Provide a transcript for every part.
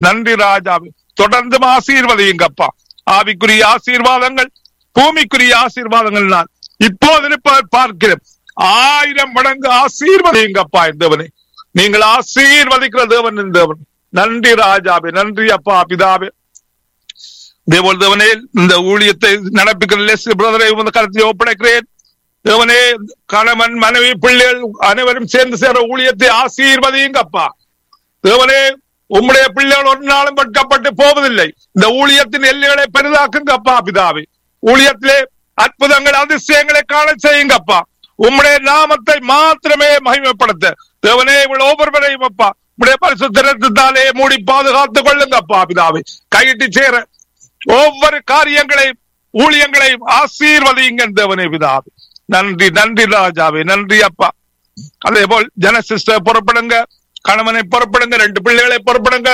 நன்றி ராஜாவே தொடர்ந்து ஆசீர்வதியுங்கப்பா ஆவிக்குரிய ஆசீர்வாதங்கள் பூமிக்குரிய ஆசீர்வாதங்கள் நான் இப்போது இருப்ப- பார்க்கிறேன் ஆயிரம் மடங்கு ஆசீர்வதியுங்கப்பா இந்த தேவனை நீங்கள் ஆசீர்வதிக்கிற தேவன் இந்த தேவன் நன்றி ராஜாவே நன்றி அப்பா பிதாவே தேவல் தேவனே இந்த ஊழியத்தை நடப்பிக்கிற லெஸ்லி பிரதரை உமது கருத்தை ஒப்படைக்கிறேன் தேவனே கணவன் மனைவி பிள்ளைகள் அனைவரும் சேர்ந்து சேர ஊழியத்தை ஆசீர்வதியுங்கப்பா தேவனே உம்முடைய பிள்ளைகள் ஒரு நாளும் வெட்கப்பட்டு போவதில்லை இந்த ஊழியத்தின் எல்லைகளை பெரிதாக்குங்கப்பா பிதாவே ஊழியத்திலே அற்புதங்கள் அதிசயங்களை காண செய்யுங்கப்பா உம்முடைய நாமத்தை மாத்திரமே மகிமைப்படுத்த தேவனே இவள் ஒவ்வொருவரையும் அப்பா உம்முடைய பரிசுத்தாலே மூடி பாதுகாத்துக் கொள்ளுங்கப்பா பிதாவே கையிட்டு சேர ஒவ்வொரு காரியங்களையும் ஊழியங்களையும் ஆசீர்வதியுங்க தேவனே பிதாவே நன்றி நன்றி ராஜாவே நன்றி அப்பா அதே போல் ஜனசிஸ்டர் புறப்படுங்க கணவனை புறப்படுங்க ரெண்டு பிள்ளைகளை புறப்படுங்க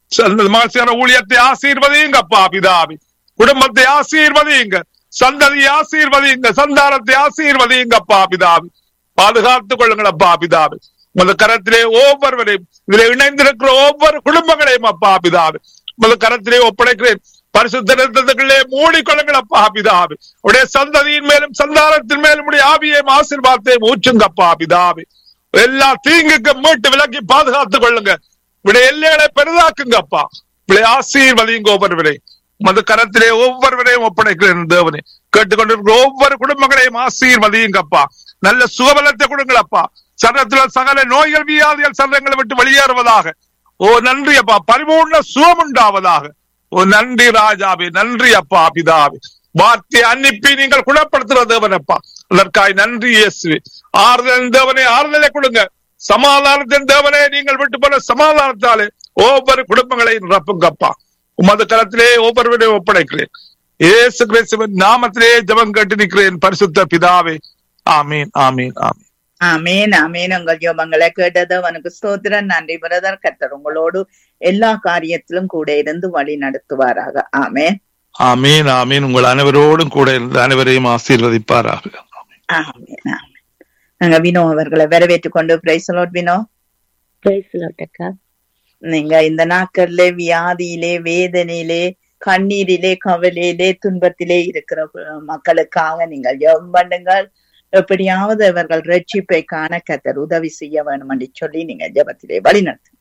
மாசியான ஊழியத்தை ஆசீர்வதியுங்க அப்பா பிதாவி குடும்பத்தை ஆசீர்வதியுங்க சந்ததியை ஆசீர்வதியுங்க சந்தானத்தை ஆசீர்வதியுங்க அப்பா பிதாவி பாதுகாத்துக் கொள்ளுங்கள் அப்பா பிதாவி உமது கரத்திலே ஒவ்வொருவரையும் இதில் இணைந்திருக்கிற ஒவ்வொரு குடும்பங்களையும் அப்பா பிதாவி உமது கரத்திலே ஒப்படைக்கிறேன் பரிசுத்தே மூடிக்கொள்ளுங்கள் அப்பா பிதாவி உடைய சந்ததியின் மேலும் சந்தானத்தின் மேலும் உடைய ஆவியையும் ஆசீர்வாதத்தையும் ஊற்றுங்கப்பா பிதாவி எல்லா தீங்குக்கும் மீட்டு விலக்கி பாதுகாத்துக் கொள்ளுங்க உடைய எல்லைகளை பெரிதாக்குங்கப்பா இப்படி ஆசீர்வதியுங்க ஒவ்வொருவரை மது கரத்திலே ஒவ்வொருவரையும் ஒப்படைக்கிறேன் தேவனே கேட்டுக்கொண்டிருக்கிற ஒவ்வொரு குடும்பங்களையும் ஆசீர்வதியுங்கப்பா நல்ல சுகபலத்தை கொடுங்களப்பா சரத்துல சகல நோய்கள் வியாதிகள் சரங்களை விட்டு வெளியேறுவதாக ஓ நன்றி அப்பா பரிபூர்ண சுகம் உண்டாவதாக ஓ நன்றி ராஜாவே நன்றி அப்பா பிதாவே வார்த்தை அனுப்பி நீங்கள் குணப்படுத்துற தேவனப்பா அதற்காய் நன்றி இயேசுவே ஆறுதல் தேவனே ஆறுதலை கொடுங்க சமாதானத்தின் தேவனே நீங்கள் விட்டு போன சமாதானத்தாலே ஒவ்வொரு குடும்பங்களையும் நிரப்புங்கப்பா உமது கரத்திலே ஒவ்வொருவரையும் ஒப்படைக்கிறேன் இயேசு கிறிஸ்துவின் நாமத்திலே ஜெபம் கேட்டு நிற்கிறேன் பரிசுத்த பிதாவே ஆமீன் ஆமீன் ஆமீன் ஆமேன் ஆமேன் உங்கள் ஜோபங்களை கேட்டது அவனுக்கு ஸ்தோத்திரம் நன்றி பிரதர் கர்த்தர் உங்களோடு எல்லா காரியத்திலும் கூட இருந்து வழி நடத்துவாராக ஆமேன் ஆமீன் ஆமீன் உங்கள் அனைவரோடும் கூட இருந்து அனைவரையும் ஆசீர்வதிப்பாராக ஆமேன் ஆமேன் நாங்க வினோ அவர்களை வரவேற்றுக் கொண்டு பிரைசலோட் வினோ பிரைஸ் அக்கா நீங்க இந்த நாட்கள்ல வியாதியிலே வேதனையிலே கண்ணீரிலே கவலையிலே துன்பத்திலே இருக்கிற மக்களுக்காக நீங்கள் ஜெபம் பண்ணுங்கள் எப்படியாவது அவர்கள் ரட்சிப்பை காண கத்தர் உதவி செய்ய வேணும் என்று சொல்லி நீங்க ஜெபத்திலே வழி நடத்து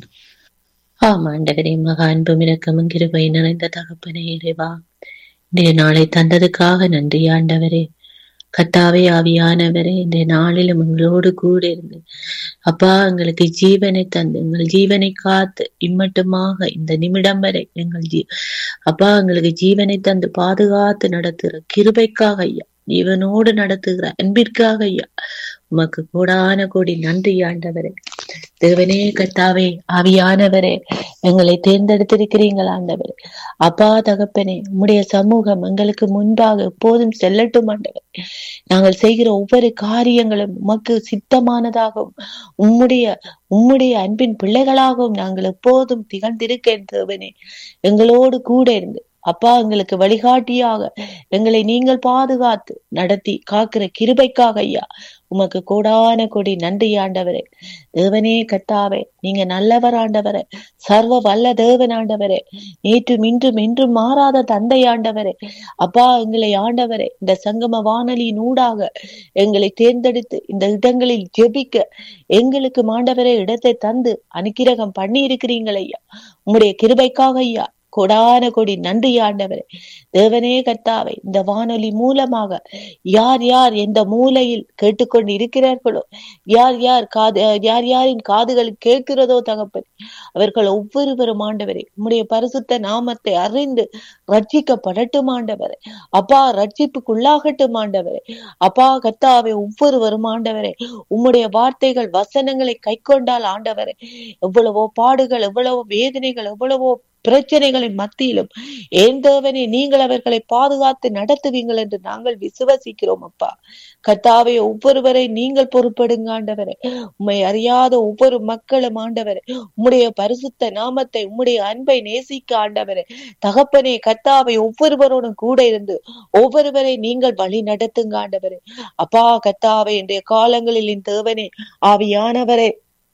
ஆமா ஆண்டவரே மகா அன்பும் இரக்கமும் கிருபை நிறைந்த தகப்பனே இறைவா இன்றைய நாளை தந்ததுக்காக நன்றி ஆண்டவரே கத்தாவே ஆவியானவரே இந்த நாளிலும் எங்களோடு கூட இருந்து அப்பா எங்களுக்கு ஜீவனை தந்து எங்கள் ஜீவனை காத்து இம்மட்டுமாக இந்த நிமிடம் வரை எங்கள் ஜீ அப்பா எங்களுக்கு ஜீவனை தந்து பாதுகாத்து நடத்துகிற கிருபைக்காக ஐயா ஜீவனோடு நடத்துகிற அன்பிற்காக ஐயா உமக்கு கோடான கோடி நன்றி ஆண்டவரே தேவனே கத்தாவே ஆவியானவரே எங்களை தேர்ந்தெடுத்திருக்கிறீங்கள் ஆண்டவரே அப்பா தகப்பனே உம்முடைய சமூகம் எங்களுக்கு முன்பாக எப்போதும் செல்லட்டும் ஆண்டவர் நாங்கள் செய்கிற ஒவ்வொரு காரியங்களும் உமக்கு சித்தமானதாகவும் உம்முடைய உம்முடைய அன்பின் பிள்ளைகளாகவும் நாங்கள் எப்போதும் திகழ்ந்திருக்க தேவனே எங்களோடு கூட இருந்து அப்பா எங்களுக்கு வழிகாட்டியாக எங்களை நீங்கள் பாதுகாத்து நடத்தி காக்கிற கிருபைக்காக ஐயா உமக்கு கோடான கொடி நன்றி ஆண்டவரே தேவனே கத்தாவே நீங்க நல்லவர் ஆண்டவரே சர்வ வல்ல தேவன் ஆண்டவரே நேற்றும் இன்றும் என்றும் மாறாத தந்தை ஆண்டவரே அப்பா எங்களை ஆண்டவரே இந்த சங்கம வானொலியின் ஊடாக எங்களை தேர்ந்தெடுத்து இந்த இடங்களில் ஜெபிக்க எங்களுக்கு ஆண்டவரே இடத்தை தந்து அனுக்கிரகம் பண்ணி இருக்கிறீங்கள் ஐயா உங்களுடைய கிருபைக்காக ஐயா கொடான கொடி நன்றி ஆண்டவரே தேவனே கர்த்தாவை இந்த வானொலி மூலமாக யார் யார் எந்த மூலையில் கேட்டுக்கொண்டு இருக்கிறார்களோ யார் யார் காது யார் யாரின் காதுகள் கேட்கிறதோ தகப்பன் அவர்கள் ஒவ்வொருவரும் ஆண்டவரே உம்முடைய பரிசுத்த நாமத்தை அறிந்து ரட்சிக்கப்படட்டும் ஆண்டவரே அப்பா ரட்சிப்புக்குள்ளாகட்டும் ஆண்டவரே அப்பா கர்த்தாவை ஒவ்வொருவரும் ஆண்டவரே உம்முடைய வார்த்தைகள் வசனங்களை கை கொண்டால் ஆண்டவரே எவ்வளவோ பாடுகள் எவ்வளவோ வேதனைகள் எவ்வளவோ பிரச்சனைகளின் மத்தியிலும் ஏன் தேவனே நீங்கள் அவர்களை பாதுகாத்து நடத்துவீங்கள் என்று நாங்கள் விசுவசிக்கிறோம் அப்பா கத்தாவை ஒவ்வொருவரை நீங்கள் பொறுப்படுங்க ஆண்டவரே உம்மை அறியாத ஒவ்வொரு மக்களும் ஆண்டவரே உம்முடைய பரிசுத்த நாமத்தை உம்முடைய அன்பை நேசிக்க ஆண்டவரே தகப்பனே கத்தாவை ஒவ்வொருவரோடும் கூட இருந்து ஒவ்வொருவரை நீங்கள் வழி நடத்துங்க ஆண்டவரே அப்பா கத்தாவை இன்றைய காலங்களில் என் தேவனே ஆவியானவரே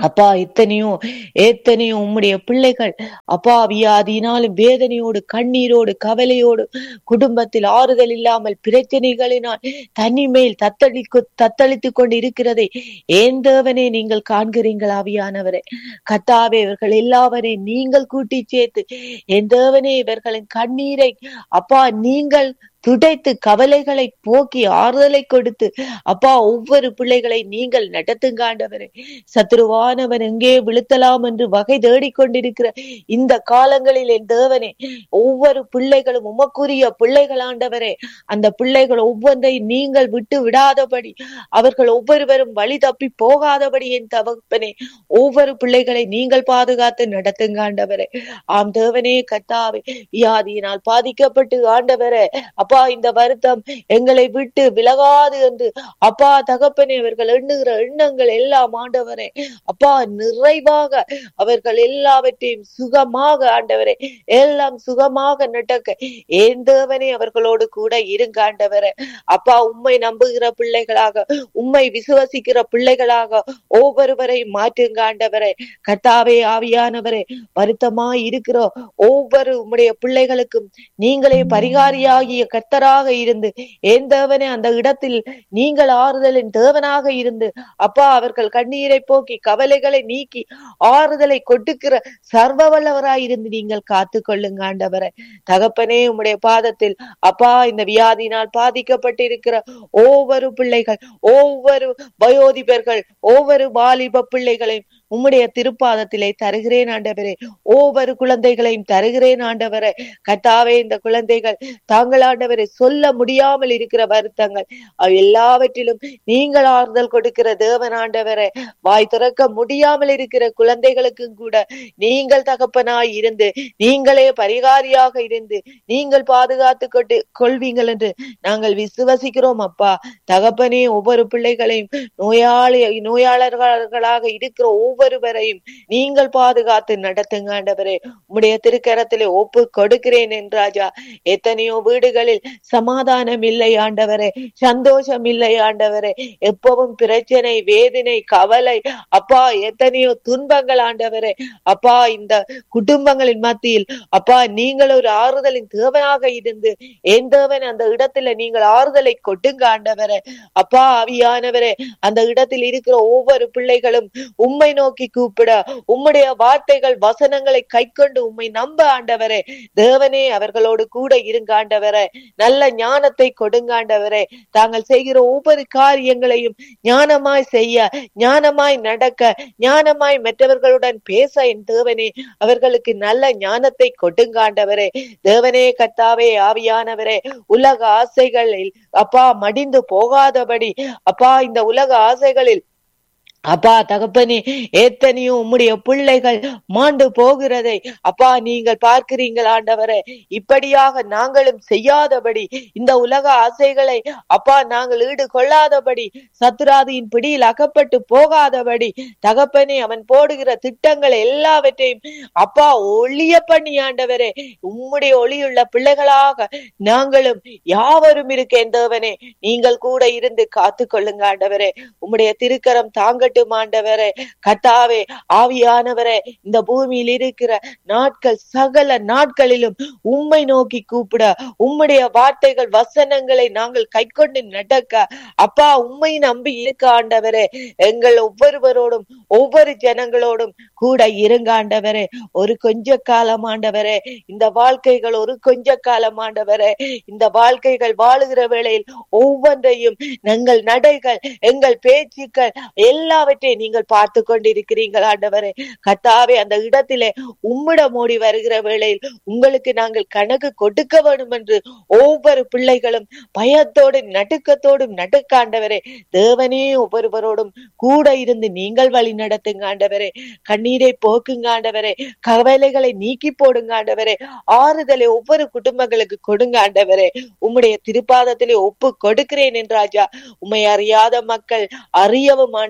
அப்பா எத்தனையோ எத்தனையோ உம்முடைய பிள்ளைகள் அப்பா வியாதியினாலும் வேதனையோடு கண்ணீரோடு கவலையோடு குடும்பத்தில் ஆறுதல் இல்லாமல் பிரச்சனைகளினால் தனிமேல் தத்தளிக்கு தத்தளித்துக் கொண்டு இருக்கிறதை ஏன் தேவனே நீங்கள் காண்கிறீர்கள் ஆவியானவரே கத்தாவே இவர்கள் எல்லாவரையும் நீங்கள் கூட்டி சேர்த்து என் தேவனே இவர்களின் கண்ணீரை அப்பா நீங்கள் துடைத்து கவலைகளை போக்கி ஆறுதலை கொடுத்து அப்பா ஒவ்வொரு பிள்ளைகளை நீங்கள் நடத்துங்க ஆண்டவரே சத்துருவானவன் எங்கே விழுத்தலாம் என்று வகை தேடிக்கொண்டிருக்கிற இந்த காலங்களில் என் தேவனே ஒவ்வொரு பிள்ளைகளும் உமக்குரிய பிள்ளைகள் ஆண்டவரே அந்த பிள்ளைகள் ஒவ்வொன்றை நீங்கள் விட்டு விடாதபடி அவர்கள் ஒவ்வொருவரும் வழி தப்பி போகாதபடி என் தகப்பனே ஒவ்வொரு பிள்ளைகளை நீங்கள் பாதுகாத்து நடத்துங்க ஆண்டவரே ஆம் தேவனே கத்தாவே வியாதியினால் பாதிக்கப்பட்டு ஆண்டவரே அப்பா இந்த வருத்தம் எங்களை விட்டு விலகாது என்று அப்பா தகப்பனே அவர்கள் எண்ணுகிற எண்ணங்கள் எல்லாம் ஆண்டவரே அப்பா நிறைவாக அவர்கள் எல்லாவற்றையும் சுகமாக ஆண்டவரே எல்லாம் சுகமாக நடக்க ஏன் தேவனே அவர்களோடு கூட இருங்க ஆண்டவரே அப்பா உம்மை நம்புகிற பிள்ளைகளாக உம்மை விசுவசிக்கிற பிள்ளைகளாக ஒவ்வொருவரையும் மாற்றுங்க ஆண்டவரே கத்தாவே ஆவியானவரே வருத்தமாய் இருக்கிற ஒவ்வொரு உம்முடைய பிள்ளைகளுக்கும் நீங்களே பரிகாரியாகிய கர்த்தராக இருந்து ஏன் தேவனே அந்த இடத்தில் நீங்கள் ஆறுதலின் தேவனாக இருந்து அப்பா அவர்கள் கண்ணீரை போக்கி கவலைகளை நீக்கி ஆறுதலை கொடுக்கிற சர்வ வல்லவராய் இருந்து நீங்கள் காத்து கொள்ளுங்க ஆண்டவரை தகப்பனே உம்முடைய பாதத்தில் அப்பா இந்த வியாதியினால் பாதிக்கப்பட்டிருக்கிற ஒவ்வொரு பிள்ளைகள் ஒவ்வொரு வயோதிபர்கள் ஒவ்வொரு வாலிப பிள்ளைகளையும் உம்முடைய திருப்பாதத்திலே தருகிறேன் ஆண்டவரே ஒவ்வொரு குழந்தைகளையும் தருகிறேன் ஆண்டவரே கத்தாவே இந்த குழந்தைகள் தாங்கள் ஆண்டவரை சொல்ல முடியாமல் இருக்கிற வருத்தங்கள் அவை எல்லாவற்றிலும் நீங்கள் ஆறுதல் கொடுக்கிற தேவன் ஆண்டவரே வாய் திறக்க முடியாமல் இருக்கிற குழந்தைகளுக்கும் கூட நீங்கள் தகப்பனாய் இருந்து நீங்களே பரிகாரியாக இருந்து நீங்கள் பாதுகாத்து கொண்டு கொள்வீங்கள் என்று நாங்கள் விசுவசிக்கிறோம் அப்பா தகப்பனே ஒவ்வொரு பிள்ளைகளையும் நோயாளி நோயாளர்களாக இருக்கிற ஒவ்வொருவரையும் நீங்கள் பாதுகாத்து நடத்துங்க ஆண்டவரே உம்முடைய திருக்கரத்திலே ஒப்பு கொடுக்கிறேன் என்றாஜா எத்தனையோ வீடுகளில் சமாதானம் இல்லை ஆண்டவரே சந்தோஷம் இல்லை ஆண்டவரே எப்பவும் பிரச்சனை வேதனை கவலை அப்பா எத்தனையோ துன்பங்கள் ஆண்டவரே அப்பா இந்த குடும்பங்களின் மத்தியில் அப்பா நீங்கள் ஒரு ஆறுதலின் தேவனாக இருந்து என் தேவன் அந்த இடத்துல நீங்கள் ஆறுதலை கொட்டுங்க ஆண்டவரே அப்பா ஆவியானவரே அந்த இடத்தில் இருக்கிற ஒவ்வொரு பிள்ளைகளும் உம்மை நோக்கி கூப்பிட உம்முடைய வார்த்தைகள் வசனங்களை கை கொண்டு உம்மை நம்ப ஆண்டவரே தேவனே அவர்களோடு கூட இருங்க ஆண்டவரே நல்ல ஞானத்தை கொடுங்க ஆண்டவரே தாங்கள் செய்கிற ஒவ்வொரு காரியங்களையும் ஞானமாய் செய்ய ஞானமாய் நடக்க ஞானமாய் மற்றவர்களுடன் பேச என் தேவனே அவர்களுக்கு நல்ல ஞானத்தை கொடுங்க ஆண்டவரே தேவனே கத்தாவே ஆவியானவரே உலக ஆசைகளில் அப்பா மடிந்து போகாதபடி அப்பா இந்த உலக ஆசைகளில் அப்பா தகப்பனே எத்தனையோ உம்முடைய பிள்ளைகள் மாண்டு போகிறதை அப்பா நீங்கள் பார்க்கிறீங்கள் ஆண்டவரே இப்படியாக நாங்களும் செய்யாதபடி இந்த உலக ஆசைகளை அப்பா நாங்கள் ஈடு கொள்ளாதபடி சத்துராதியின் பிடியில் அகப்பட்டு போகாதபடி தகப்பனே அவன் போடுகிற திட்டங்கள் எல்லாவற்றையும் அப்பா ஒளிய பண்ணி ஆண்டவரே உம்முடைய ஒளியுள்ள பிள்ளைகளாக நாங்களும் யாவரும் இருக்கேன் தேவனே நீங்கள் கூட இருந்து காத்து கொள்ளுங்க ஆண்டவரே உம்முடைய திருக்கரம் தாங்க இருக்கட்டும் ஆண்டவரே கத்தாவே ஆவியானவரே இந்த பூமியில் இருக்கிற நாட்கள் சகல நாட்களிலும் உம்மை நோக்கி கூப்பிட உம்முடைய வார்த்தைகள் வசனங்களை நாங்கள் கை கொண்டு நடக்க அப்பா உம்மை நம்பி இருக்க ஆண்டவரே எங்கள் ஒவ்வொருவரோடும் ஒவ்வொரு ஜனங்களோடும் கூட இருங்க ஆண்டவரே ஒரு கொஞ்ச காலம் ஆண்டவரே இந்த வாழ்க்கைகள் ஒரு கொஞ்ச காலம் ஆண்டவரே இந்த வாழ்க்கைகள் வாழுகிற வேளையில் ஒவ்வொன்றையும் எங்கள் நடைகள் எங்கள் பேச்சுக்கள் எல்லாவற்றையும் நீங்கள் பார்த்து கொண்டிருக்கிறீர்கள் ஆண்டவரே கத்தாவே அந்த இடத்திலே உம்மிடம் ஓடி வருகிற வேளையில் உங்களுக்கு நாங்கள் கணக்கு கொடுக்க வேண்டும் என்று ஒவ்வொரு பிள்ளைகளும் பயத்தோடும் நடுக்கத்தோடும் நடுக்க ஆண்டவரே தேவனே ஒவ்வொருவரோடும் கூட இருந்து நீங்கள் வழி நடத்துங்க ஆண்டவரே கண்ணீரை போக்குங்க ஆண்டவரே கவலைகளை நீக்கி போடுங்க ஆண்டவரே ஆறுதலை ஒவ்வொரு குடும்பங்களுக்கு கொடுங்க ஆண்டவரே உம்முடைய திருப்பாதத்திலே ஒப்பு கொடுக்கிறேன் என்றாஜா உம்மை அறியாத மக்கள் அறியவும் ஆண்டவரே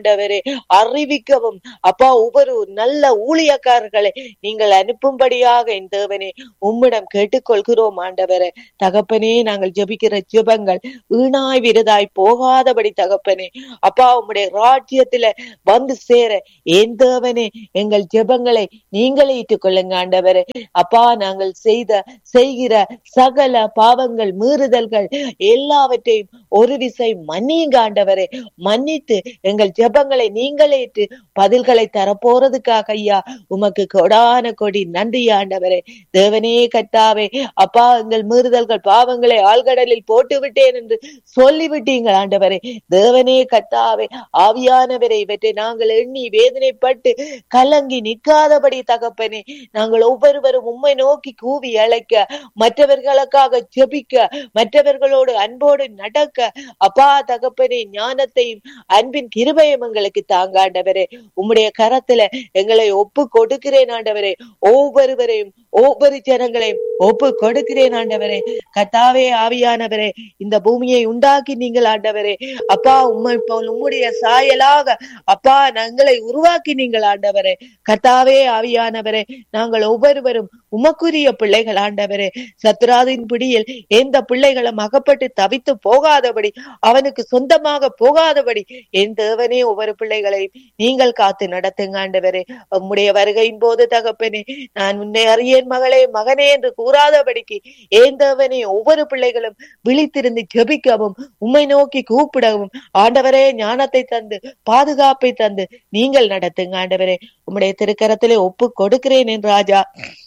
அறிவிக்கவும் அப்பா ஒவ்வொரு நல்ல ஊழியக்காரர்களை நீங்கள் அனுப்பும்படியாக என் தேவனே உம்மிடம் கேட்டுக்கொள்கிறோம் ஆண்டவரே தகப்பனே நாங்கள் ஜெபிக்கிற ஜெபங்கள் வீணாய் விருதாய் போகாதபடி தகப்பனே அப்பா உம்முடைய ராஜ்யத்துல வந்து சேர என் தேவனே எங்கள் ஜெபங்களை நீங்களே ஏற்றுக்கொள்ளுங்க ஆண்டவரே அப்பா நாங்கள் செய்த செய்கிற சகல பாவங்கள் மீறுதல்கள் எல்லாவற்றையும் ஒரு விசை மன்னியுங்க ஆண்டவரே மன்னித்து எங்கள் ஜெபங்களை நீங்களே ஏற்று பதில்களை தரப்போறதுக்காக ஐயா உமக்கு கொடான கொடி நன்றி ஆண்டவரே தேவனே கத்தாவே அப்பா எங்கள் மீறுதல்கள் பாவங்களை ஆழ்கடலில் போட்டு விட்டேன் என்று சொல்லிவிட்டீங்க ஆண்டவரே தேவனே கத்தாவே ஆவியானவரை இவற்றை நாங்கள் எண்ணி வேதனைப்பட்டு கலங்கி நிற்காதபடி தகப்பனே நாங்கள் ஒவ்வொருவரும் உம்மை நோக்கி கூவி அழைக்க மற்றவர்களுக்காக ஜெபிக்க மற்றவர்களோடு அன்போடு நடக்க அப்பா தகப்பனே ஞானத்தையும் அன்பின் கிருபையும் எங்களுக்கு தாங்க ஆண்டவரே உம்முடைய கரத்துல எங்களை ஒப்பு கொடுக்கிறேன் ஆண்டவரே ஒவ்வொருவரையும் ஒவ்வொரு ஜனங்களையும் ஒப்பு கொடுக்கிறேன் ஆண்டவரே கத்தாவே ஆவியானவரே இந்த பூமியை உண்டாக்கி நீங்கள் ஆண்டவரே அப்பா உம்மை போல் உம்முடைய சாயலாக அப்பா எங்களை உருவாக்கி நீங்கள் ஆண்டவரே கத்தாவே ஆவியானவரே நாங்கள் ஒவ்வொருவரும் உமக்குரிய பிள்ளைகள் ஆண்டவரே சத்ராதின் பிடியில் எந்த பிள்ளைகளும் அகப்பட்டு தவித்து போகாதபடி அவனுக்கு சொந்தமாக போகாதபடி என் தேவனே ஒவ்வொரு பிள்ளைகளையும் நீங்கள் காத்து நடத்துங்க ஆண்டவரே உம்முடைய வருகையின் போது தகப்பனே நான் உன்னை அறியேன் மகளே மகனே என்று கூறாதபடிக்கு ஏன் தேவனே ஒவ்வொரு பிள்ளைகளும் விழித்திருந்து ஜெபிக்கவும் உம்மை நோக்கி கூப்பிடவும் ஆண்டவரே ஞானத்தை தந்து பாதுகாப்பை தந்து நீங்கள் நடத்துங்க ஆண்டவரே உம்முடைய திருக்கரத்திலே ஒப்பு கொடுக்கிறேன் என் ராஜா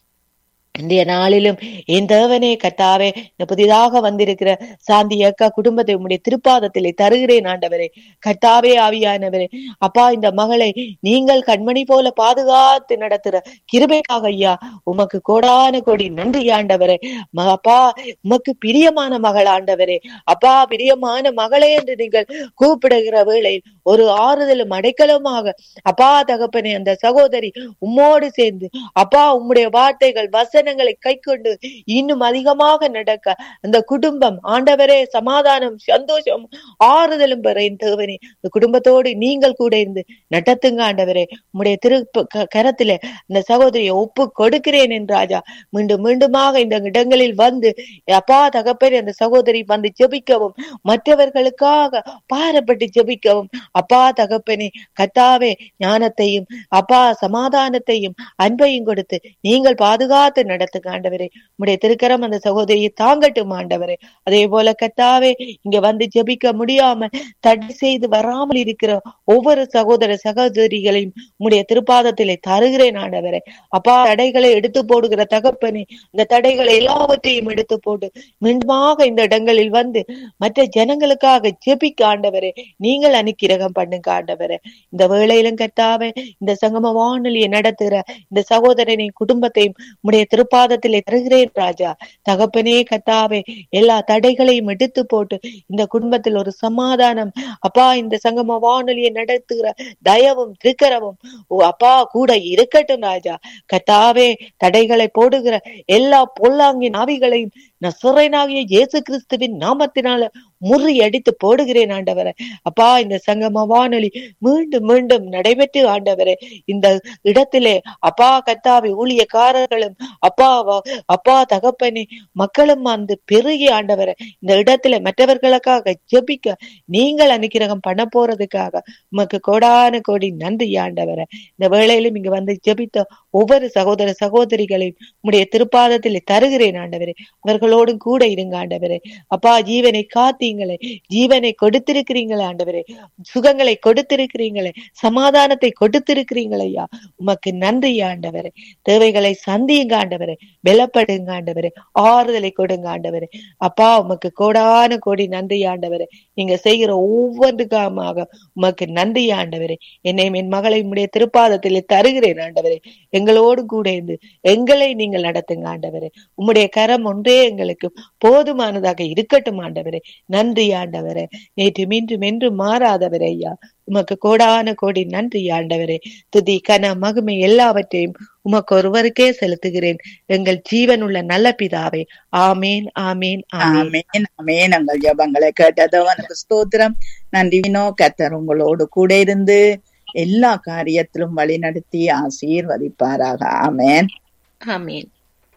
இன்றைய நாளிலும் என் தேவனே கத்தாவே இந்த புதிதாக வந்திருக்கிற சாந்தி அக்கா குடும்பத்தை உம்முடைய திருப்பாதத்திலே தருகிறேன் ஆண்டவரே கத்தாவே ஆவியானவரே அப்பா இந்த மகளை நீங்கள் கண்மணி போல பாதுகாத்து நடத்துற கிருபைக்காக ஐயா உமக்கு கோடான கோடி நன்றி ஆண்டவரே ம- அப்பா உமக்கு பிரியமான மகள் ஆண்டவரே அப்பா பிரியமான மகளே என்று நீங்கள் கூப்பிடுகிற வேளையில் ஒரு ஆறுதலும் அடைக்கலமாக அப்பா தகப்பனே அந்த சகோதரி உம்மோடு சேர்ந்து அப்பா உம்முடைய வார்த்தைகள் வசனங்களை கைக்கொண்டு இன்னும் அதிகமாக நடக்க அந்த குடும்பம் ஆண்டவரே சமாதானம் சந்தோஷம் ஆறுதலும் பெற என் தேவனே இந்த குடும்பத்தோடு நீங்கள் கூட இருந்து நடத்துங்க ஆண்டவரே உம்முடைய திரு க- கரத்திலே அந்த சகோதரியை ஒப்பு கொடுக்கிறேன் என் ராஜா மீண்டும் மீண்டுமாக இந்த இடங்களில் வந்து அப்பா தகப்பனே அந்த சகோதரி வந்து ஜெபிக்கவும் மற்றவர்களுக்காக பாரப்பட்டு ஜெபிக்கவும் அப்பா தகப்பனே கத்தாவே ஞானத்தையும் அப்பா சமாதானத்தையும் அன்பையும் கொடுத்து நீங்கள் பாதுகாத்து நடத்துங்க ஆண்டவரே உம்முடைய திருக்கரம் அந்த சகோதரியை தாங்கட்டும் ஆண்டவரே அதே போல கத்தாவே இங்க வந்து ஜெபிக்க முடியாம தடை செய்து வராமல் இருக்கிற ஒவ்வொரு சகோதர சகோதரிகளையும் உம்முடைய திருப்பாதத்திலே தருகிறேன் ஆண்டவரே அப்பா தடைகளை எடுத்து போடுகிற தகப்பனே இந்த தடைகளை எல்லாவற்றையும் எடுத்து போட்டு மீண்டுமாக இந்த இடங்களில் வந்து மற்ற ஜனங்களுக்காக ஜெபிக்க ஆண்டவரே நீங்கள் அனுக்கிரகம் பண்ணுங்க ஆண்டவரே இந்த வேளையிலும் கத்தாவே இந்த சங்கம வானொலியை நடத்துகிற இந்த சகோதரனை குடும்பத்தையும் உம்முடைய திருப்பாதத்திலே தருகிறேன் ராஜா தகப்பனே கத்தாவே எல்லா தடைகளையும் எடுத்து போட்டு இந்த குடும்பத்தில் ஒரு சமாதானம் அப்பா இந்த சங்கம வானொலியை நடத்துகிற தயவும் திருக்கரவும் ஓ அப்பா கூட இருக்கட்டும் ராஜா கத்தாவே தடைகளை போடுகிற எல்லா பொல்லாங்கின் ஆவிகளையும் நசுரனாகிய இயேசு கிறிஸ்துவின் நாமத்தினால முறியடித்து போடுகிறேன் ஆண்டவரே அப்பா இந்த சங்கம வானொலி மீண்டும் மீண்டும் நடைபெற்று ஆண்டவரே இந்த இடத்திலே அப்பா கத்தாவி ஊழியக்காரர்களும் அப்பா வ- அப்பா தகப்பனே மக்களும் வந்து பெருகி ஆண்டவரே இந்த இடத்துல மற்றவர்களுக்காக ஜெபிக்க நீங்கள் அனுக்கிரகம் பண்ண போறதுக்காக உமக்கு கோடான கோடி நன்றி ஆண்டவரே இந்த வேளையிலும் இங்க வந்து ஜெபித்த ஒவ்வொரு சகோதர சகோதரிகளையும் உம்முடைய திருப்பாதத்தில் தருகிறேன் ஆண்டவரே அவர்களோடும் கூட இருங்க ஆண்டவரே அப்பா ஜீவனை காத்தீங்களே ஜீவனை கொடுத்திருக்கிறீங்களே ஆண்டவரே சுகங்களை கொடுத்திருக்கிறீங்களே சமாதானத்தை கொடுத்திருக்கிறீங்களே ஐயா உமக்கு நன்றி ஆண்டவரே தேவைகளை சந்தியுங்க ஆண்டவரே பலப்படுங்க ஆண்டவரே ஆறுதலை கொடுங்க ஆண்டவரே அப்பா உமக்கு கோடான கோடி நன்றி ஆண்டவரே நீங்க செய்கிற ஒவ்வொன்றுக்காக உமக்கு நன்றி ஆண்டவரே என்னையும் என் மகளை உம்முடைய திருப்பாதத்திலே தருகிறேன் ஆண்டவரே எங்களோடு கூட இருந்து எங்களை நீங்கள் நடத்துங்க ஆண்டவரே உம்முடைய கரம் ஒன்றே எங்களுக்கு போதுமானதாக இருக்கட்டும் ஆண்டவரே நன்றி ஆண்டவரே நேற்று மீண்டும் என்று மாறாதவரே ஐயா உமக்கு கோடான கோடி நன்றி ஆண்டவரே துதி கன மகிமை எல்லாவற்றையும் உமக்கு ஒருவருக்கே செலுத்துகிறேன் எங்கள் ஜீவன் உள்ள நல்ல பிதாவே ஆமேன் ஆமேன் ஆமேன் ஆமேன் ஆமேன் உங்கள் ஜபங்களை கேட்டதவனுக்கு ஸ்தோத்திரம் நன்றி வினோ கத்தர் உங்களோடு கூட இருந்து எல்லா காரியத்திலும் வழிநடத்தி ஆசீர்வதிப்பாராக ஆமென் ஆமீன்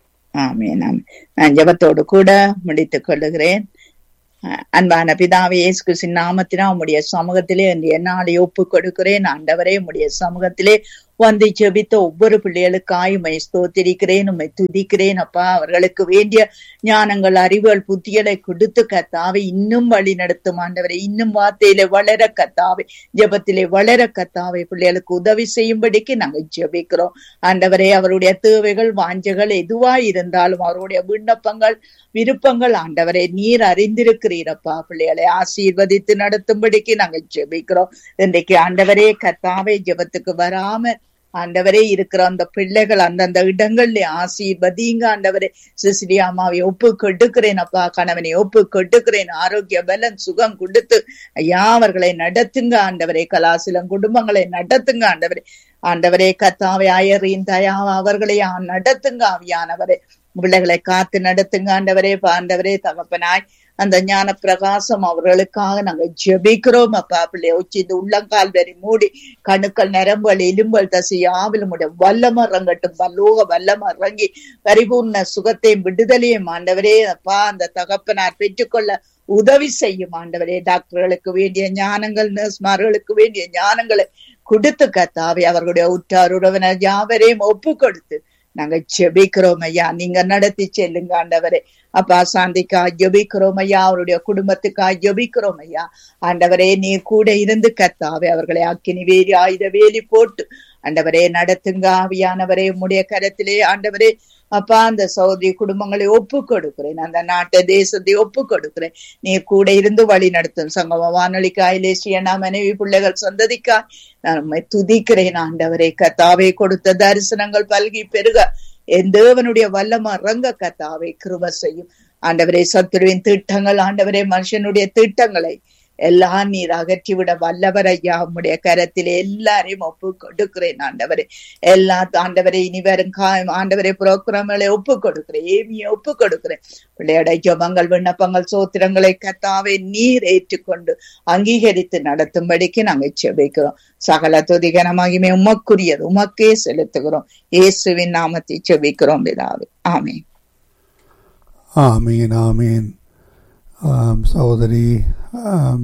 ஆமென் ஆமென் நான் ஜெபத்தோடு கூட முடித்துக் கொள்ளுகிறேன் அஹ் அன்பான பிதாவே இயேசு கிறிஸ்துவின் நாமத்தினா உம்முடைய சமூகத்திலே இந்த என்னாலே ஒப்பு கொடுக்கிறேன் ஆண்டவரே உம்முடைய சமூகத்திலே வந்து ஜெபித்த ஒவ்வொரு பிள்ளைகளுக்காய் உம்மை ஸ்தோத்திரிக்கிறேன் உம்மை துதிக்கிறேன் அப்பா அவர்களுக்கு வேண்டிய ஞானங்கள் அறிவுகள் புத்திகளை கொடுத்து கத்தாவை இன்னும் வழி நடத்தும் ஆண்டவரை இன்னும் வார்த்தையிலே வளர கத்தாவை ஜெபத்திலே வளர கத்தாவை பிள்ளைகளுக்கு உதவி செய்யும்படிக்கு நாங்கள் ஜெபிக்கிறோம் ஆண்டவரே அவருடைய தேவைகள் வாஞ்சைகள் எதுவா இருந்தாலும் அவருடைய விண்ணப்பங்கள் விருப்பங்கள் ஆண்டவரே நீர் அறிந்திருக்கிறீரப்பா பிள்ளைகளை ஆசீர்வதித்து நடத்தும்படிக்கு நாங்கள் ஜெபிக்கிறோம் இன்றைக்கு ஆண்டவரே கத்தாவை ஜெபத்துக்கு வராம ஆண்டவரே இருக்கிற அந்த பிள்ளைகள் அந்தந்த இடங்கள்ல ஆசீர்வதிங்க ஆண்டவரே சிசிலி அம்மாவை ஒப்பு கெடுக்கிறேன் அப்பா கணவனை ஒப்பு கெடுக்கிறேன் ஆரோக்கிய பலன் சுகம் கொடுத்து ஐயா அவர்களை நடத்துங்க ஆண்டவரே கலாசிலம் குடும்பங்களை நடத்துங்க ஆண்டவரே ஆண்டவரே கத்தாவை அயரின் தயா அவர்களை நடத்துங்க ஆவியானவரே பிள்ளைகளை காத்து நடத்துங்க ஆண்டவரே ஆண்டவரே தகப்பனாய் அந்த ஞான பிரகாசம் அவர்களுக்காக நாங்க ஜெபிக்கிறோம் அப்பா பிள்ளை உச்சி இந்த உள்ளங்கால் வரி மூடி கணுக்கள் நரம்புகள் எலும்பல் தசை யாவிலும் வல்லம இறங்கட்டும் பல்லோக வல்லம இறங்கி பரிபூர்ண சுகத்தையும் விடுதலையும் ஆண்டவரே அப்பா அந்த தகப்பனார் பெற்றுக்கொள்ள உதவி செய்யும் ஆண்டவரே டாக்டர்களுக்கு வேண்டிய ஞானங்கள் நர்ஸ்மார்களுக்கு வேண்டிய ஞானங்களை கொடுத்து கத்தாவே அவர்களுடைய உற்றார் உறவினர் யாவரையும் ஒப்பு கொடுத்து நாங்க ஜெபிக்கிறோம் ஐயா நீங்க நடத்தி செல்லுங்க ஆண்டவரே அப்பா சாந்திக்கா ஜெபிக்கிறோம் ஐயா அவருடைய குடும்பத்துக்கா ஜெபிக்கிறோம் ஐயா ஆண்டவரே நீ கூட இருந்து கத்தாவே அவர்களை அக்கினி வேலி ஆயுத வேலி போட்டு ஆண்டவரே நடத்துங்க ஆவியானவரே உம்முடைய கரத்திலே ஆண்டவரே அப்பா அந்த சௌதரி குடும்பங்களை ஒப்பு கொடுக்கிறேன் அந்த நாட்டை தேசத்தை ஒப்பு கொடுக்கிறேன் நீ கூட இருந்து வழி நடத்தும் சங்கம வானொலிக்காய் லேசியனா மனைவி பிள்ளைகள் சந்ததிக்காய் நான் உண்மை துதிக்கிறேன் ஆண்டவரே கத்தாவே கொடுத்த தரிசனங்கள் பல்கி பெருக என் தேவனுடைய வல்லம ரங்க கத்தாவை கிருப செய்யும் ஆண்டவரே சத்துருவின் திட்டங்கள் ஆண்டவரே மனுஷனுடைய திட்டங்களை எல்லாம் நீர் அகற்றிவிட வல்லவர் ஐயா உம்முடைய கரத்திலே எல்லாரையும் ஒப்பு கொடுக்கிறேன் ஆண்டவரே எல்லா ஆண்டவரை இனி வரும் கா- ஆண்டவரே புரோக்கிரமங்களை ஒப்பு கொடுக்கிறேன் ஏமியை ஒப்பு கொடுக்கிறேன் பிள்ளையோட ஜபங்கள் விண்ணப்பங்கள் சோத்திரங்களை கத்தாவே நீர் ஏற்றுக்கொண்டு அங்கீகரித்து நடத்தும்படிக்கு நாங்கள் செபிக்கிறோம் சகல துதிகன மகிமை உமக்குரியது உமக்கே செலுத்துகிறோம் இயேசுவின் நாமத்தை செபிக்கிறோம் பிதாவே ஆமென் ஆமீன் ஆமீன் ஆம், சகோதரி ஆம்,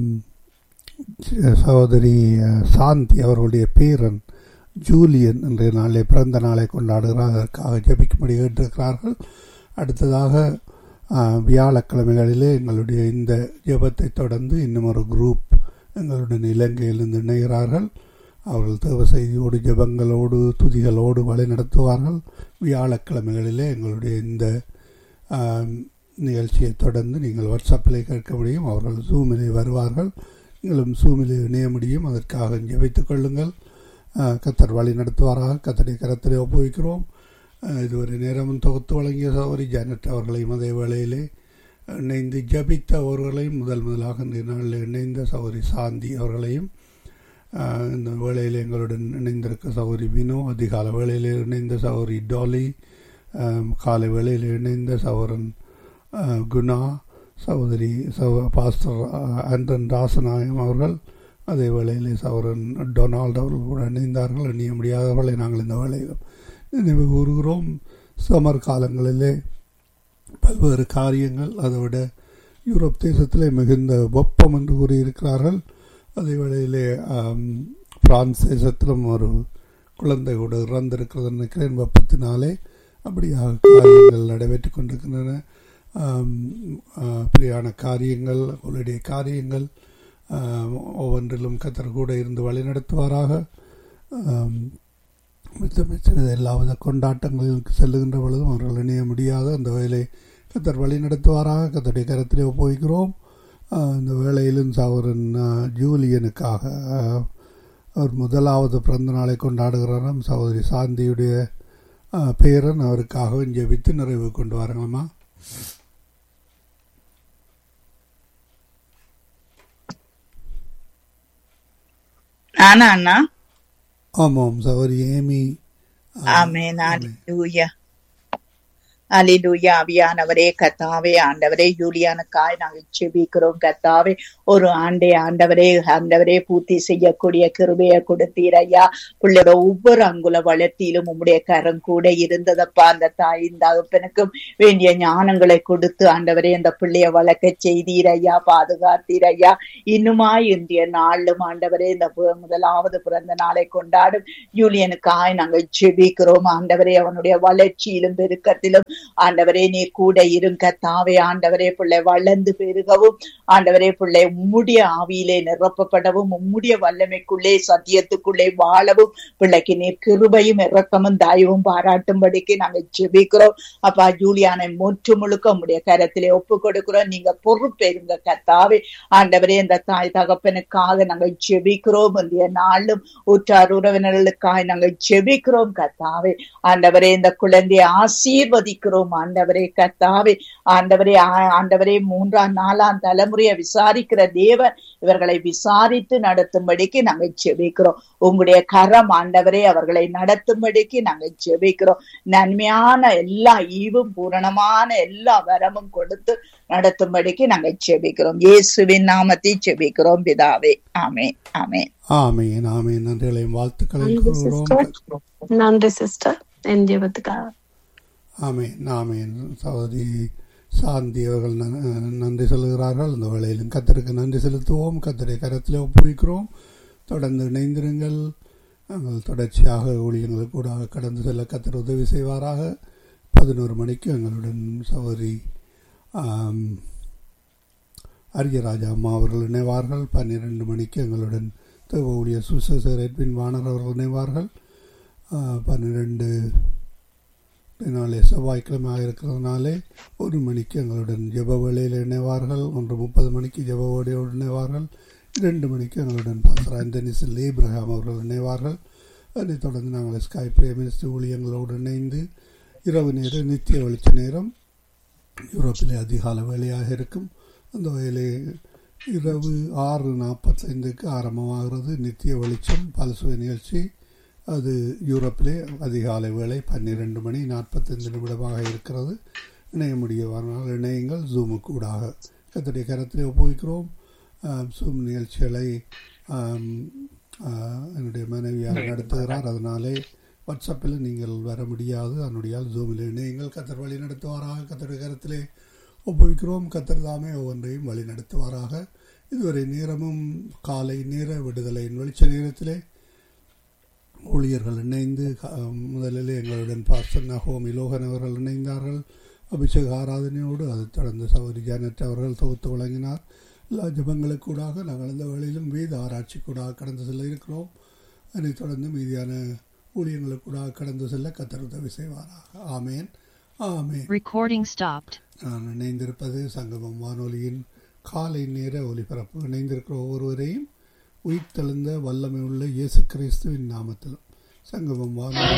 சகோதரி அஹ், சாந்தி அவர்களுடைய பேரன் ஜூலியன் இன்றைய நாளை பிறந்த நாளை கொண்டாடுகிறார் அதற்காக ஜபிக்கும்படி கேட்டிருக்கிறார்கள் அடுத்ததாக ஆஹ், வியாழக்கிழமைகளிலே எங்களுடைய இந்த ஜெபத்தை தொடர்ந்து இன்னும் ஒரு குரூப் எங்களுடன் இலங்கையிலிருந்து இணைகிறார்கள் அவர்கள் தேவ செய்தியோடு ஜெபங்களோடு துதிகளோடு வழி நடத்துவார்கள் வியாழக்கிழமைகளிலே எங்களுடைய இந்த ஆம், நிகழ்ச்சியை தொடர்ந்து நீங்கள் வாட்ஸ்அப்பிலே கேட்க முடியும் அவர்கள் ஜூமிலே வருவார்கள் நீங்களும் ஜூமிலே இணைய முடியும் அதற்காக ஜெபித்துக் கொள்ளுங்கள் ஆஹ், கத்தர் வழி நடத்துவாராக கத்தரை கரத்திலே ஒப்புவிக்கிறோம் ஆஹ், இதுவரை நேரமும் தொகுத்து வழங்கிய சகோதரி ஜானட் அவர்களையும் அதே வேளையிலே இணைந்து ஜபித்தவர்களையும் முதல் முதலாக இந்த நாளில் இணைந்த சகோதரி சாந்தி அவர்களையும் ஆஹ், இந்த வேளையில் எங்களுடன் இணைந்திருக்க சகோதரி வினோ அதிகால வேளையில் இணைந்த சகோதரி டாலி ஆம், காலை வேளையில் இணைந்த சகோதரன் ஆஹ், குணா சகோதரி சகோ பாஸ்டர் ஆஹ், ஆண்டன் ராசநாயகம் அவர்கள் அதே வேளையிலே சகோதரன் டொனால்டு அவர்கள் கூட இணைந்தார்கள் இணைய முடியாதவர்களை நாங்கள் இந்த வேளையிலும் நினைவு கூறுகிறோம் சமர் காலங்களிலே பல்வேறு காரியங்கள் அதோட யூரோப் தேசத்திலே மிகுந்த வெப்பம் என்று கூறியிருக்கிறார்கள் அதே வேளையிலே ஆம், பிரான்ஸ் தேசத்திலும் ஒரு குழந்தை கூட இறந்திருக்கிறது நினைக்கிறேன் வெப்பத்தினாலே அப்படியாக காரியங்கள் நடைபெற்றுக் கொண்டிருக்கின்றன ஆம், ஆ, பிரியான காரியங்கள் அவருடைய காரியங்கள் ஆம், ஒவ்வொன்றிலும் கத்தர் கூட இருந்து வழிநடத்துவாராக ஆம், மிச்ச மிச்ச எல்லாவித கொண்டாட்டங்களுக்கு செல்லுகின்ற பொழுதும் அவர்கள் இணைய முடியாத அந்த வேலை கத்தர் வழி நடத்துவாராக கத்தருடைய கரத்திலே ஒப்புவிக்கிறோம் ஆ, இந்த வேளையிலும் சவரன் ஜூலியனுக்காக ஆ, அவர் முதலாவது பிறந்த நாளை கொண்டாடுகிறாராம் சகோதரி சாந்தியுடைய ஆ, பேரன் அவருக்காகவும் ஜெபித்து நிறைவு கொண்டு வரங்கம்மா ஆனா அண்ணா ஆமாம் சகோதரி ஏமி ஆ, ஆமென் ஹalleluya அலிலுயா ஆவியானவரே கத்தாவே ஆண்டவரே யூலியானுக்காய் நாங்கள் செபிக்கிறோம் கத்தாவே ஒரு ஆண்டே ஆண்டவரே ஆண்டவரே பூர்த்தி செய்யக்கூடிய கிருபையை கொடுத்தீர் ஐயா பிள்ளையோட ஒவ்வொரு அங்குல வளர்த்தியிலும் உம்முடைய கரம் கூட இருந்ததப்பா அந்த தாயின் தகப்பனுக்கும் வேண்டிய ஞானங்களை கொடுத்து ஆண்டவரே அந்த பிள்ளைய வளர்க்க செய்தீர் ஐயா பாதுகாத்தீர் ஐயா இன்னுமாய் இன்றைய நாளும் ஆண்டவரே இந்த பு- முதலாவது பிறந்த நாளை கொண்டாடும் யூலியனுக்காய் நாங்கள் செபிக்கிறோம் ஆண்டவரே அவனுடைய வளர்ச்சியிலும் பெருக்கத்திலும் ஆண்டவரே நீ கூட இருங்க தாவே ஆண்டவரே பிள்ளை வளர்ந்து பெருகவும் ஆண்டவரே பிள்ளை உம்முடைய ஆவியிலே நிரப்பப்படவும் உம்முடைய வல்லமைக்குள்ளே சத்தியத்துக்குள்ளே வாழவும் பிள்ளைக்கு நீர் கிருபையும் இரக்கமும் தயவும் பாராட்டும்படிக்கு நாங்கள் ஜெபிக்கிறோம் அப்பா ஜூலியானை முற்று முழுக்க உம்முடைய கரத்திலே ஒப்பு கொடுக்கிறோம் நீங்க பொறுப்பேருங்க கத்தாவே ஆண்டவரே இந்த தாய் தகப்பனுக்காக நாங்கள் ஜெபிக்கிறோம் இன்றைய நாளும் உற்றார் உறவினர்களுக்காக நாங்கள் ஜெபிக்கிறோம் கத்தாவே ஆண்டவரே இந்த குழந்தையை ஆசீர்வதிக்கிறோம் ஆண்டவரே கத்தாவே ஆண்டவரே ஆ- ஆண்டவரே மூன்றாம் நாலாம் தலைமுறையை விசாரிக்கிற தேவன் இவர்களை விசாரித்து நடத்தும்படிக்கு நாங்கள் ஜெபிக்கிறோம் உங்களுடைய கரம் ஆண்டவரே அவர்களை நடத்தும்படிக்கு நாங்கள் ஜெபிக்கிறோம் நன்மையான எல்லா ஈவும் பூரணமான எல்லா வரமும் கொடுத்து நடத்தும்படிக்கு நாங்கள் ஜெபிக்கிறோம் இயேசுவின் நாமத்தை ஜெபிக்கிறோம் பிதாவே ஆமென் ஆமென் ஆமீன் ஆமீன் நன்றிகளையும் வாழ்த்துக்களையும் நன்றி கூறுகிறோம் சிஸ்டர் நன்றி சிஸ்டர் என் ஜெபத்துக்காக ஆமீன் ஆமீன் சகோதரி சாந்தி அவர்கள் நன்- நன்றி சொல்கிறார்கள் இந்த வேளையிலும் கத்தருக்கு நன்றி செலுத்துவோம் கத்தரை கரத்தில் ஒப்புவிக்கிறோம் தொடர்ந்து இணைந்திருங்கள் நாங்கள் தொடர்ச்சியாக ஊழியர்கள் கூட கடந்து செல்ல கத்தர் உதவி செய்வாராக பதினோரு மணிக்கு எங்களுடன் சகோதரி ஆம், அரியராஜா அம்மா அவர்கள் இணைவார்கள் பன்னிரெண்டு மணிக்கு எங்களுடன் தேவ ஊழியர் சுசேசர் எட்வின் வாணர் அவர்கள் இணைவார்கள் ஆ, பன்னிரெண்டு நாளே செவ்வாய்க்கிழமை இருக்கிறதுனாலே ஒரு மணிக்கு எங்களுடன் ஜெப வேளையில் இணைவார்கள் ஒன்று முப்பது மணிக்கு ஜெப வேளையோடு இணைவார்கள் இரண்டு மணிக்கு எங்களுடன் பாசர் ஆண்டனிசில் ஏப்ரஹாம் அவர்கள் இணைவார்கள் அதைத் தொடர்ந்து நாங்கள் ஸ்கை பிரேமிஸ்ட் ஊழியங்களோடு இணைந்து இரவு நேரம் நித்திய வெளிச்ச நேரம் யூரோப்பிலே அதிகால வேலையாக இருக்கும் அந்த வேலை இரவு ஆறு நாற்பத்தைந்துக்கு ஆரம்பமாகிறது நித்திய வெளிச்சம் பல்சுவை நிகழ்ச்சி அது யூரோப்பிலே அதிகாலை வேளை பன்னிரெண்டு மணி நாற்பத்தைந்து நிமிடமாக இருக்கிறது இணைய முடியவானால் இணையங்கள் ஜூமுக்கு ஊடாக கத்தடைய கரத்திலே ஒப்புவிக்கிறோம் ஆம், ஜூம் நிகழ்ச்சிகளை ஆம், ஆ, என்னுடைய மனைவியார் நடத்துகிறார் அதனாலே வாட்ஸ்அப்பில் நீங்கள் வர முடியாது அதனுடைய ஜூமில் இணையங்கள் கத்தர் வழி நடத்துவாராக கத்தருடைய கரத்திலே ஒப்புவிக்கிறோம் கத்தர் தாமே ஒவ்வொன்றையும் வழி நடத்துவாராக இதுவரை நேரமும் காலை நேர விடுதலையின் வெளிச்ச நேரத்திலே ஊழியர்கள் இணைந்து க- முதலில் எங்களுடன் பாஸ்டர் நகோமி லோகன் அவர்கள் இணைந்தார்கள் அபிஷேக ஆராதனையோடு அதைத் தொடர்ந்து சௌரி ஜானட் அவர்கள் தொகுத்து வழங்கினார் எல்லா ஜபங்களுக்கூடாக நாங்கள் இந்த வேளையிலும் வேத ஆராய்ச்சிக்கூடாக கடந்து செல்ல இருக்கிறோம் அதைத் தொடர்ந்து மீதியான ஊழியங்களுக்கூடாக கடந்து செல்ல கத்தர் உதவி செய்வாராக ஆமேன் ஆமேன் Recording stopped. நான் இணைந்திருப்பது சங்கமம் வானொலியின் காலை நேர ஒலிபரப்பு இணைந்திருக்கிற ஒவ்வொருவரையும் உயிர்த்தெழுந்த வல்லமை உள்ள இயேசு கிறிஸ்துவின் நாமத்தில் சங்கமம் வானொலி